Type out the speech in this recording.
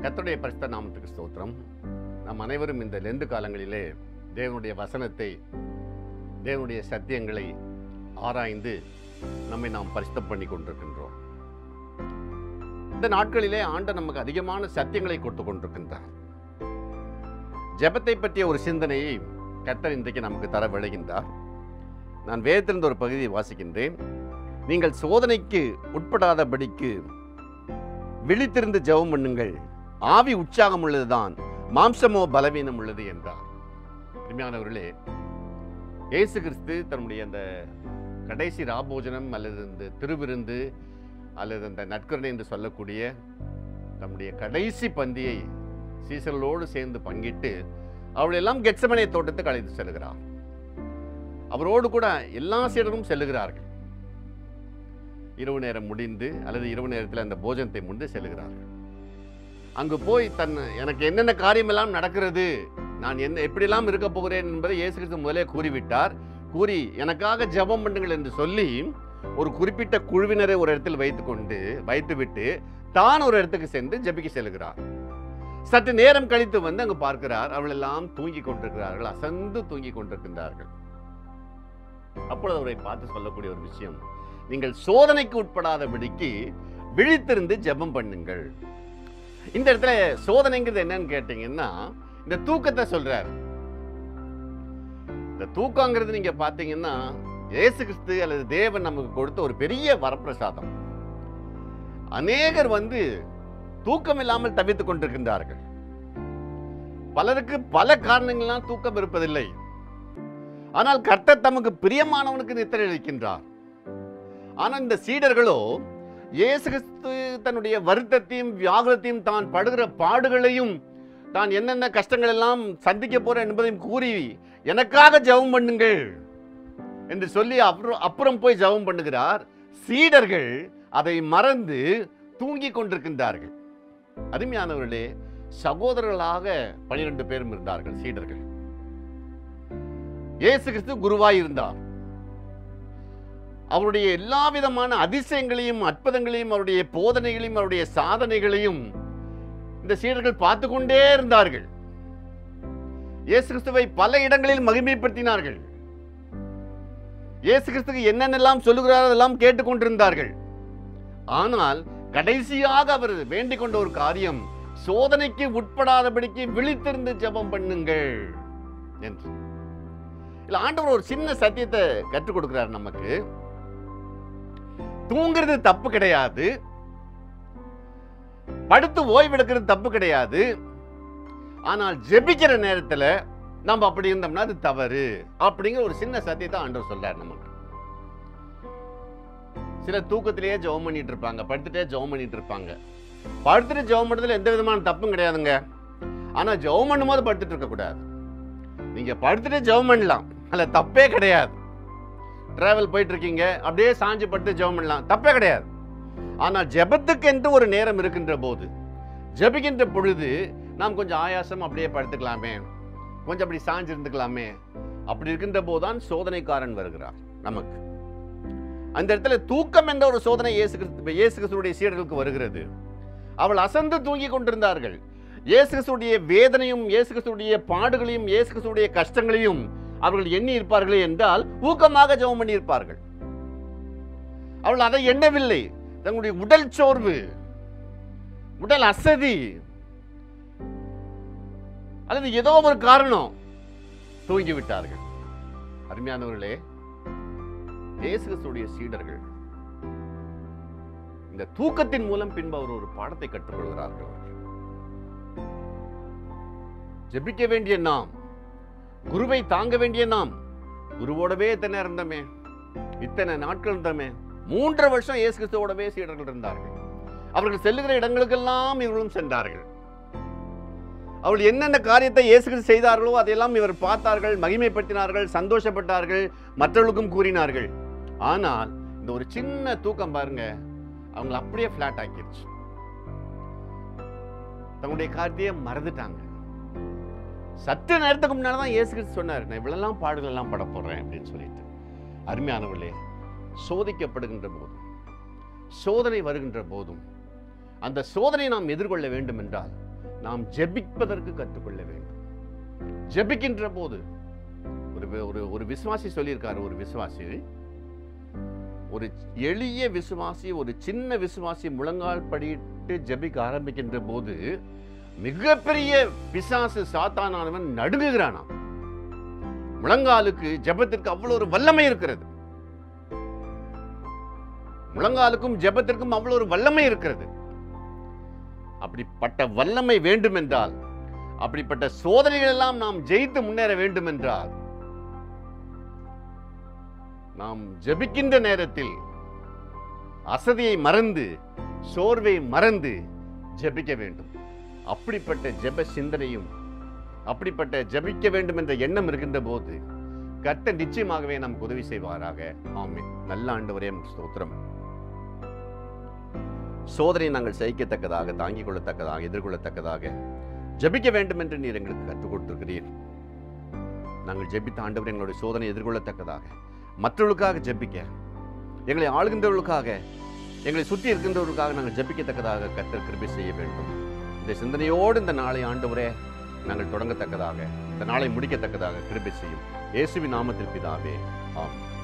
கர்த்தருடைய பரிசுத்த நாமத்துக்கு ஸ்தோத்திரம் நம் அனைவரும் இந்த லெந்து காலங்களிலே தேவனுடைய வசனத்தை தேவனுடைய சத்தியங்களை ஆராய்ந்து நம்மை நாம் பரிசுத்தம் பண்ணி கொண்டிருக்கின்றோம் இந்த நாட்களிலே ஆண்ட நமக்கு அதிகமான சத்தியங்களை கொடுத்து கொண்டிருக்கின்றார் ஜெபத்தை பற்றிய ஒரு சிந்தனையை கர்த்தர் இன்றைக்கு நமக்கு தர விளைகின்றார் நான் வேதத்திலிருந்து ஒரு பகுதியை வாசிக்கின்றேன் நீங்கள் சோதனைக்கு உட்படாதபடிக்கு விழித்திருந்து ஜெபம் பண்ணுங்கள் ஆவி உற்சாகம் உள்ளதுதான் மாம்சமோ பலவீனம் உள்ளது என்றார் அருமையானவர்களே இயேசு கிறிஸ்து தன்னுடைய அந்த கடைசி ராபோஜனம் அல்லது இந்த திருவிருந்து அல்லது அந்த நற்கருணை என்று சொல்லக்கூடிய தம்முடைய கடைசி பந்தியை சீசர்களோடு சேர்ந்து பங்கிட்டு அவளெல்லாம் கெட்சமனை தோட்டத்துக்கு அழைத்து செல்கிறார் அவரோடு கூட எல்லா சீடரும் செல்லுகிறார்கள் இரவு நேரம் முடிந்து அல்லது இரவு நேரத்தில் அந்த போஜனத்தை முடிந்து செல்லுகிறார்கள் அங்கு போய் தன் எனக்கு என்னென்ன காரியமெல்லாம் நடக்கிறது நான் என்ன எப்படியெல்லாம் இருக்க போகிறேன் என்பதை இயேசு கிறிஸ்து முதலே கூறிவிட்டார் கூறி எனக்காக ஜெபம் பண்ணுங்கள் என்று சொல்லி ஒரு குறிப்பிட்ட குழுவினரை ஒரு இடத்தில் வைத்துக்கொண்டு வைத்துவிட்டு தான் ஒரு இடத்துக்கு சென்று ஜெபிக்க செல்கிறார் சற்று நேரம் கழித்து வந்து அங்கு பார்க்கிறார் அவள் எல்லாம் தூங்கி கொண்டிருக்கிறார்கள் அசந்து தூங்கி கொண்டிருக்கின்றார்கள் அப்பொழுது அவரை பார்த்து சொல்லக்கூடிய ஒரு விஷயம் நீங்கள் சோதனைக்கு உட்படாதபடிக்கு விழித்திருந்து ஜெபம் பண்ணுங்கள் இந்த இடத்துல சோதனைங்கிறது என்னன்னு கேட்டீங்கன்னா இந்த தூக்கத்தை சொல்றார் இந்த தூக்கங்கிறது நீங்க பாத்தீங்கன்னா இயேசு கிறிஸ்து அல்லது தேவன் நமக்கு கொடுத்த ஒரு பெரிய வரப்பிரசாதம் அநேகர் வந்து தூக்கம் இல்லாமல் தவித்துக் கொண்டிருக்கின்றார்கள் பலருக்கு பல காரணங்களால் தூக்கம் இருப்பதில்லை ஆனால் கர்த்தர் தமக்கு பிரியமானவனுக்கு நித்திரை அளிக்கின்றார் ஆனால் இந்த சீடர்களோ இயேசு கிறிஸ்து தன்னுடைய வருத்தத்தையும் வியாகுலத்தையும் தான் படுகிற பாடுகளையும் தான் என்னென்ன கஷ்டங்கள் எல்லாம் சந்திக்க போறேன் என்பதையும் கூறி எனக்காக ஜெபம் பண்ணுங்கள் என்று சொல்லி அப்புறம் அப்புறம் போய் ஜெபம் பண்ணுகிறார் சீடர்கள் அதை மறந்து தூங்கி கொண்டிருக்கின்றார்கள் அருமையானவர்களே சகோதரர்களாக பனிரெண்டு பேரும் இருந்தார்கள் சீடர்கள் இயேசு கிறிஸ்து குருவாய் இருந்தார் அவருடைய எல்லா விதமான அதிசயங்களையும் அற்புதங்களையும் அவருடைய போதனைகளையும் அவருடைய சாதனைகளையும் இந்த சீடர்கள் பார்த்து கொண்டே இருந்தார்கள் இயேசு கிறிஸ்துவை பல இடங்களில் மகிமைப்படுத்தினார்கள் இயேசு கிறிஸ்துக்கு என்னென்னலாம் சொல்லுகிறாரோ அதெல்லாம் கேட்டுக்கொண்டிருந்தார்கள் ஆனால் கடைசியாக அவர் வேண்டிக் கொண்ட ஒரு காரியம் சோதனைக்கு உட்படாதபடிக்கு விழித்திருந்து ஜெபம் பண்ணுங்கள் என்று இல்ல ஆண்டவர் ஒரு சின்ன சத்தியத்தை கற்றுக் கொடுக்கிறார் நமக்கு தூங்குறது தப்பு கிடையாது படுத்து ஓய்வெடுக்கிறது தப்பு கிடையாது ஆனால் ஜெபிக்கிற நேரத்துல நம்ம அப்படி இருந்தோம்னா அது தவறு அப்படிங்கிற ஒரு சின்ன சத்தியத்தை ஆண்டவர் சொல்றார் நமக்கு சில தூக்கத்திலேயே ஜெபம் பண்ணிட்டு இருப்பாங்க படுத்துட்டே ஜெபம் பண்ணிட்டு இருப்பாங்க படுத்துட்டு ஜெபம் பண்றதுல எந்த விதமான தப்பும் கிடையாதுங்க ஆனா ஜெபம் பண்ணும்போது படுத்துட்டு இருக்க கூடாது நீங்க படுத்துட்டு ஜெபம் பண்ணலாம் அதுல தப்பே கிடையாது டிராவல் போயிட்டு இருக்கீங்க அப்படியே சாஞ்சு படுத்து ஜெபம் பண்ணலாம் தப்பே கிடையாது ஆனால் ஜெபத்துக்கு என்று ஒரு நேரம் இருக்கின்ற போது ஜெபிக்கின்ற பொழுது நாம் கொஞ்சம் ஆயாசம் அப்படியே படுத்துக்கலாமே கொஞ்சம் அப்படி சாஞ்சு இருந்துக்கலாமே அப்படி இருக்கின்ற போதுதான் சோதனைக்காரன் வருகிறார் நமக்கு அந்த இடத்துல தூக்கம் என்ற ஒரு சோதனை இயேசு கிறிஸ்து இயேசு கிறிஸ்துடைய சீடர்களுக்கு வருகிறது அவள் அசந்து தூங்கி கொண்டிருந்தார்கள் இயேசு கிறிஸ்துடைய வேதனையும் இயேசு கிறிஸ்துடைய பாடுகளையும் இயேசு கிறிஸ்துடைய கஷ்டங்களையும் அவர்கள் எண்ணி இருப்பார்களே என்றால் ஊக்கமாக ஜெபம் பண்ணி இருப்பார்கள் அவள் அதை எண்ணவில்லை தங்களுடைய உடல் சோர்வு உடல் அசதி அல்லது ஏதோ ஒரு காரணம் தூங்கி விட்டார்கள் அருமையானவர்களே இயேசு கிறிஸ்துடைய சீடர்கள் இந்த தூக்கத்தின் மூலம் பின்பு அவர் ஒரு பாடத்தை கற்றுக்கொள்கிறார்கள் அவர்கள். ஜெபிக்க வேண்டிய நாம் குருவை தாங்க வேண்டிய நாம் குருவோடவே இத்தனை இருந்தோமே இத்தனை நாட்கள் இருந்தோமே மூன்றரை வருஷம் இயேசு கிறிஸ்துவோடவே சீடர்கள் இருந்தார்கள் அவர்கள் செல்லுகிற இடங்களுக்கெல்லாம் இவர்களும் சென்றார்கள் அவள் என்னென்ன காரியத்தை இயேசு கிறிஸ்து செய்தார்களோ அதையெல்லாம் இவர் பார்த்தார்கள் மகிமைப்படுத்தினார்கள் சந்தோஷப்பட்டார்கள் மற்றவர்களுக்கும் கூறினார்கள் ஆனால் இந்த ஒரு சின்ன தூக்கம் பாருங்க அவங்களை அப்படியே ஃபிளாட் ஆக்கிருச்சு தங்களுடைய காரியத்தையே மறந்துட்டாங்க சற்று நேரத்துக்கு முன்னால தான் இயேசு கிறிஸ்து சொன்னார் நான் இவ்வளெல்லாம் பாடுகள் எல்லாம் பட போடுறேன் அப்படின்னு சொல்லிட்டு அருமையானவர்களே சோதிக்கப்படுகின்ற போதும் சோதனை வருகின்ற போதும் அந்த சோதனை நாம் எதிர்கொள்ள வேண்டும் என்றால் நாம் ஜெபிப்பதற்கு கற்றுக்கொள்ள வேண்டும் ஜெபிக்கின்ற போது ஒரு வி- ஒரு ஒரு விசுவாசி சொல்லியிருக்காரு ஒரு விசுவாசி ஒரு எளிய விசுவாசி ஒரு சின்ன விசுவாசி முழங்கால் படியிட்டு ஜெபிக்க ஆரம்பிக்கின்ற போது மிகப்பெரிய பிசாசு சாத்தானானவன் நடுங்குகிறானாம் முழங்காலுக்கு ஜெபத்திற்கு அவ்வளவு ஒரு வல்லமை இருக்கிறது முழங்காலுக்கும் ஜெபத்திற்கும் அவ்வளவு ஒரு வல்லமை இருக்கிறது அப்படிப்பட்ட வல்லமை வேண்டும் என்றால் அப்படிப்பட்ட சோதனைகள் எல்லாம் நாம் ஜெயித்து முன்னேற வேண்டும் என்றால் நாம் ஜெபிக்கின்ற நேரத்தில் அசதியை மறந்து சோர்வை மறந்து ஜெபிக்க வேண்டும் அப்படிப்பட்ட ஜெப சிந்தனையும் அப்படிப்பட்ட ஜெபிக்க வேண்டும் என்ற எண்ணம் இருக்கின்ற போது கர்த்தர் நிச்சயமாகவே நமக்கு உதவி செய்வாராக ஆமென் நல்ல ஆண்டவரே உமக்கு ஸ்தோத்திரம் சோதனை நாங்கள் சகிக்கத்தக்கதாக தாங்கிக் கொள்ளத்தக்கதாக எதிர்கொள்ளத்தக்கதாக ஜெபிக்க வேண்டும் என்று நீர் எங்களுக்கு கற்றுக் கொடுத்திருக்கிறீர் நாங்கள் ஜெபித்த ஆண்டவர் எங்களுடைய சோதனை எதிர்கொள்ளத்தக்கதாக மற்றவர்களுக்காக ஜெபிக்க எங்களை ஆளுகின்றவர்களுக்காக எங்களை சுற்றி இருக்கின்றவர்களுக்காக நாங்கள் ஜெபிக்கத்தக்கதாக கர்த்தர் கிருபை செய்ய வேண்டும் இந்த சிந்தனையோடு இந்த நாளை ஆண்டவரே நாங்கள் தொடங்கத்தக்கதாக இந்த நாளை முடிக்கத்தக்கதாக கிருபை செய்யும் இயேசுவின் நாமத்தில் பிதாவே ஆமென்